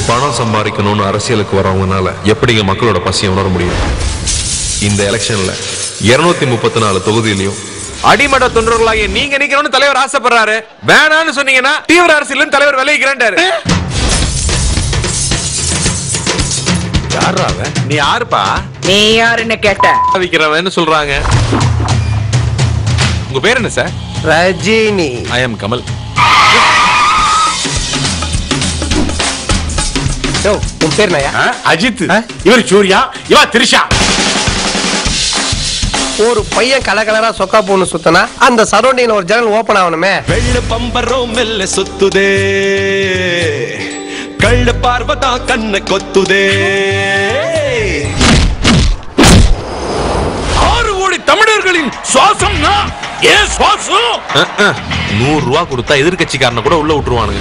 பணம் சம்பாதிக்கணும்னு அரசியலுக்கு வரவங்கனால எப்படிங்க மக்களோட பசியை உணர முடியும் இந்த எலெக்ஷன்ல இருநூத்தி முப்பத்தி நாலு தொகுதியிலையும் அடிமட்ட தொண்டர்களாகிய நீங்க நிக்கணும்னு தலைவர் ஆசைப்படுறாரு வேணான்னு சொன்னீங்கன்னா தீவிர அரசியல் தலைவர் விளைவிக்கிறேன்டாரு யாரா அவன் நீ யாருப்பா நீ யாருன்னு கேட்ட விக்கிறவன்னு சொல்றாங்க உங்க பேர் என்ன sir Rajini I am Kamal யோ உன் பேர் நயா ஆ? அஜித் ஆ? இவர் சூர்யா இவா திரிஷா ஒரு பையன் கலர் கலரா சொக்கா போன்னு சுத்தனா அந்த சரௌண்டிங்ல ஒரு ஜன்னல் ஓபன் ஆகணுமே வெள்ள பம்பரோ மெல்ல சுத்துதே கள்ள பார்வதா கண்ண கொத்துதே ஆறு கோடி தமிழர்களின் சுவாசம்னா ஏன் சுவாசம் அஹ், அஹ். நூறு ரூபா கொடுத்தா எதிர்கட்சிக்காரனை கூட உள்ள விட்டுருவானுங்க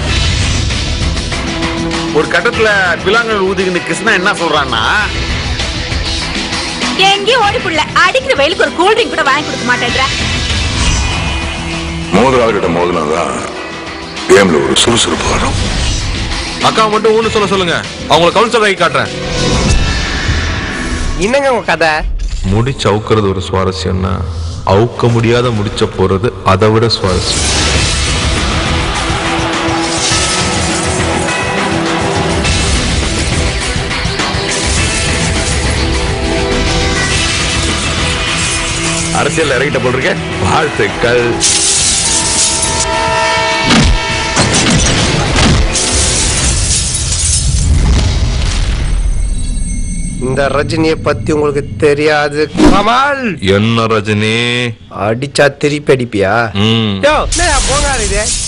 ஒரு கட்டத்துல பிலாங்கல் ஊதிக்கின்னு கிருஷ்ணா என்ன சொல்றான்னா எங்கேயும் ஓடி புள்ள அடிக்கிற வெயிலுக்கு ஒரு கூல் ட்ரிங்க் கூட வாங்கி கொடுக்க மாட்டேன்ற மோதுறாள்கிட்ட மோதினாதான் கேம்ல ஒரு சுறுசுறுப்பு வரும் அக்கா மட்டும் ஊன்னு சொல்ல சொல்லுங்க அவங்கள கவுன்சிலர் ஆகி காட்டுறேன் என்னங்க உங்க கதை முடிச்சு அவுக்கிறது ஒரு சுவாரஸ்யம்னா அவுக்க முடியாத முடிச்ச போறது அதை விட சுவாரஸ்யம் அரசியல் இறங்கிட்ட போல் இருக்கேன் வாழ்த்துக்கள் இந்த ரஜினியை பத்தி உங்களுக்கு தெரியாது கமால் என்ன ரஜினி அடிச்சா திருப்பி அடிப்பியா ம் யோ என்னய்யா போங்காரு இது